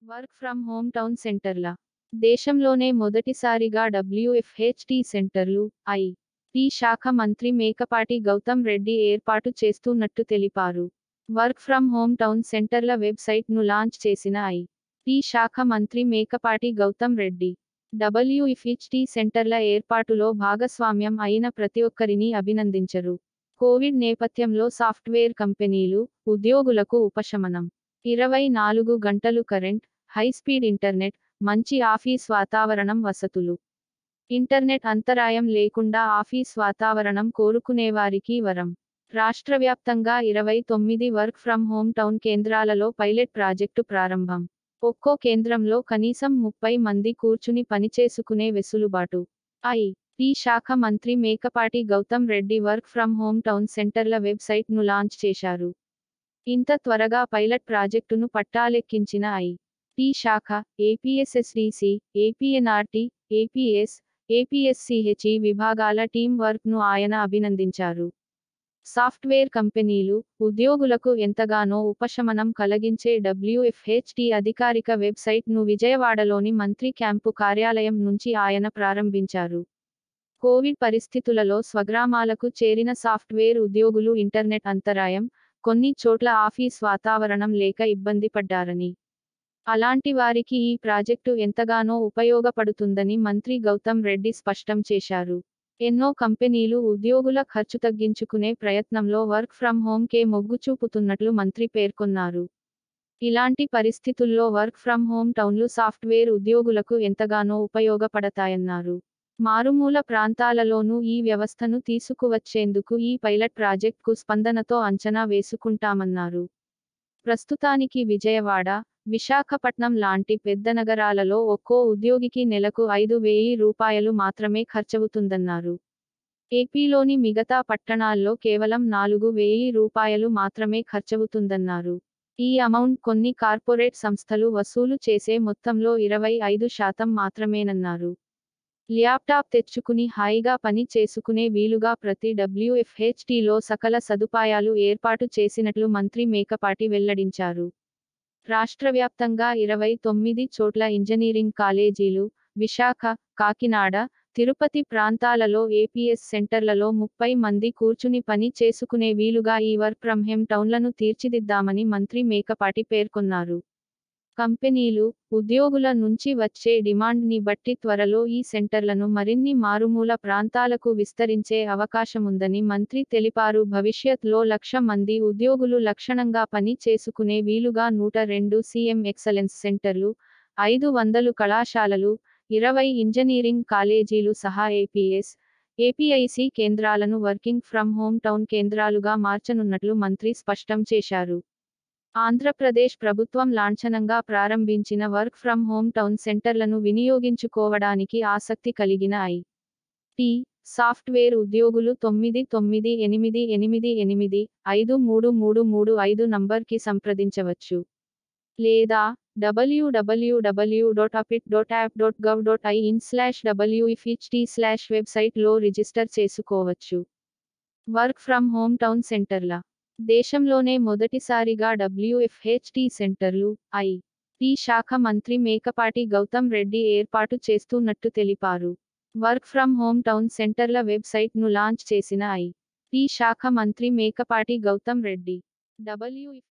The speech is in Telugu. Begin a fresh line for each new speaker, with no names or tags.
వర్క్ ఫ్రం హోమ్ టౌన్ సెంటర్ల దేశంలోనే మొదటిసారిగా డబ్ల్యూఎఫ్హెచ్టీ సెంటర్లు ఐ టీ శాఖ మంత్రి మేకపాటి గౌతమ్ రెడ్డి ఏర్పాటు చేస్తున్నట్టు తెలిపారు వర్క్ ఫ్రం హోమ్ టౌన్ సెంటర్ల వెబ్సైట్ ను లాంచ్ చేసిన ఐ టీ శాఖ మంత్రి మేకపాటి గౌతమ్ రెడ్డి డబ్ల్యూఎఫ్హెచ్టీ సెంటర్ల ఏర్పాటులో భాగస్వామ్యం అయిన ప్రతి ఒక్కరిని అభినందించరు కోవిడ్ నేపథ్యంలో సాఫ్ట్వేర్ కంపెనీలు ఉద్యోగులకు ఉపశమనం ఇరవై నాలుగు గంటలు కరెంట్ హైస్పీడ్ ఇంటర్నెట్ మంచి ఆఫీస్ వాతావరణం వసతులు ఇంటర్నెట్ అంతరాయం లేకుండా ఆఫీస్ వాతావరణం కోరుకునేవారికి వరం రాష్ట్ర వ్యాప్తంగా ఇరవై తొమ్మిది వర్క్ ఫ్రం హోమ్ టౌన్ కేంద్రాలలో పైలట్ ప్రాజెక్టు ప్రారంభం ఒక్కో కేంద్రంలో కనీసం ముప్పై మంది కూర్చుని పనిచేసుకునే వెసులుబాటు ఐ టీ శాఖ మంత్రి Mekapati Gautam Reddy work from home town సెంటర్ల వెబ్సైట్ ను లాంచ్ చేశారు ఇంత త్వరగా పైలట్ ప్రాజెక్టును పట్టాలెక్కించిన ఐ టీ శాఖ ఏపీఎస్ఎస్డిసి ఏపీఎన్ఆర్టీ ఏపీఎస్ ఏపీఎస్సిహెచ్ఈ విభాగాల టీం వర్క్ ను ఆయన అభినందించారు సాఫ్ట్వేర్ కంపెనీలు ఉద్యోగులకు ఎంతగానో ఉపశమనం కలిగించే డబ్ల్యూఎఫ్హెచ్టీ అధికారిక వెబ్సైట్ ను విజయవాడలోని మంత్రి క్యాంపు కార్యాలయం నుంచి ఆయన ప్రారంభించారు కోవిడ్ పరిస్థితులలో స్వగ్రామాలకు చేరిన సాఫ్ట్వేర్ ఉద్యోగులు ఇంటర్నెట్ అంతరాయం కొన్ని చోట్ల ఆఫీస్ వాతావరణం లేక ఇబ్బంది పడ్డారని అలాంటి వారికి ఈ ప్రాజెక్టు ఎంతగానో ఉపయోగపడుతుందని మంత్రి గౌతమ్ రెడ్డి స్పష్టం చేశారు ఎన్నో కంపెనీలు ఉద్యోగుల ఖర్చు తగ్గించుకునే ప్రయత్నంలో వర్క్ ఫ్రం హోమ్ కే మొగ్గు చూపుతున్నట్లు మంత్రి పేర్కొన్నారు ఇలాంటి పరిస్థితుల్లో వర్క్ ఫ్రం హోమ్ టౌన్లు సాఫ్ట్వేర్ ఉద్యోగులకు ఎంతగానో ఉపయోగపడతాయన్నారు మారుమూల ప్రాంతాలలోనూ ఈ వ్యవస్థను తీసుకువచ్చేందుకు ఈ పైలట్ ప్రాజెక్ట్కు స్పందనతో అంచనా వేసుకుంటామన్నారు ప్రస్తుతానికి విజయవాడ విశాఖపట్నం లాంటి పెద్ద నగరాలలో ఒక్కో ఉద్యోగికి నెలకు ఐదు వేయి రూపాయలు మాత్రమే ఖర్చవుతుందన్నారు ఏపీలోని మిగతా పట్టణాల్లో కేవలం నాలుగు వేయి రూపాయలు మాత్రమే ఖర్చవుతుందన్నారు ఈ అమౌంట్ కొన్ని కార్పొరేట్ సంస్థలు వసూలు చేసే మొత్తంలో ఇరవై ఐదు శాతం మాత్రమేనన్నారు ల్యాప్టాప్ తెచ్చుకుని హాయిగా పని చేసుకునే వీలుగా ప్రతి డబ్ల్యూఎఫ్హెచ్టీలో సకల సదుపాయాలు ఏర్పాటు చేసినట్లు మంత్రి మేకపాటి వెల్లడించారు రాష్ట్ర వ్యాప్తంగా ఇరవై తొమ్మిది చోట్ల ఇంజనీరింగ్ కాలేజీలు విశాఖ కాకినాడ తిరుపతి ప్రాంతాలలో ఏపీఎస్ సెంటర్లలో ముప్పై మంది కూర్చుని పని చేసుకునే వీలుగా ఈ వర్క్ ఫ్రం హెమ్ టౌన్లను తీర్చిదిద్దామని మంత్రి మేకపాటి పేర్కొన్నారు కంపెనీలు ఉద్యోగుల నుంచి వచ్చే డిమాండ్ ని బట్టి త్వరలో ఈ సెంటర్లను మరిన్ని మారుమూల ప్రాంతాలకు విస్తరించే అవకాశముందని మంత్రి తెలిపారు భవిష్యత్లో లక్ష మంది ఉద్యోగులు లక్షణంగా పని చేసుకునే వీలుగా నూట రెండు సీఎం ఎక్సలెన్స్ సెంటర్లు ఐదు వందలు కళాశాలలు ఇరవై ఇంజనీరింగ్ కాలేజీలు సహా ఏపీఎస్ ఏపీఐసి కేంద్రాలను వర్కింగ్ ఫ్రం హోమ్ టౌన్ కేంద్రాలుగా మార్చనున్నట్లు మంత్రి స్పష్టం చేశారు ఆంధ్రప్రదేశ్ ప్రభుత్వం లాంఛనంగా ప్రారంభించిన వర్క్ ఫ్రం హోమ్ టౌన్ సెంటర్లను వినియోగించుకోవడానికి ఆసక్తి కలిగిన ఐ టీ సాఫ్ట్వేర్ ఉద్యోగులు తొమ్మిది తొమ్మిది ఎనిమిది ఎనిమిది ఎనిమిది ఐదు మూడు మూడు మూడు ఐదు నంబర్కి సంప్రదించవచ్చు లేదా WWW dot apit dot app dot gov dot IN slash WFHT slash వెబ్సైట్లో రిజిస్టర్ చేసుకోవచ్చు వర్క్ ఫ్రం హోమ్ టౌన్ సెంటర్ల దేశంలోనే మొదటిసారిగా డబ్ల్యూఎఫ్హెచ్టీ సెంటర్లు ఐ టీ శాఖ మంత్రి మేకపాటి గౌతమ్ రెడ్డి ఏర్పాటు చేస్తున్నట్టు తెలిపారు వర్క్ ఫ్రం హోమ్ టౌన్ సెంటర్ల వెబ్సైట్ ను లాంచ్ చేసిన ఐ టీ శాఖ మంత్రి మేకపాటి గౌతమ్ రెడ్డి డబ్ల్యూ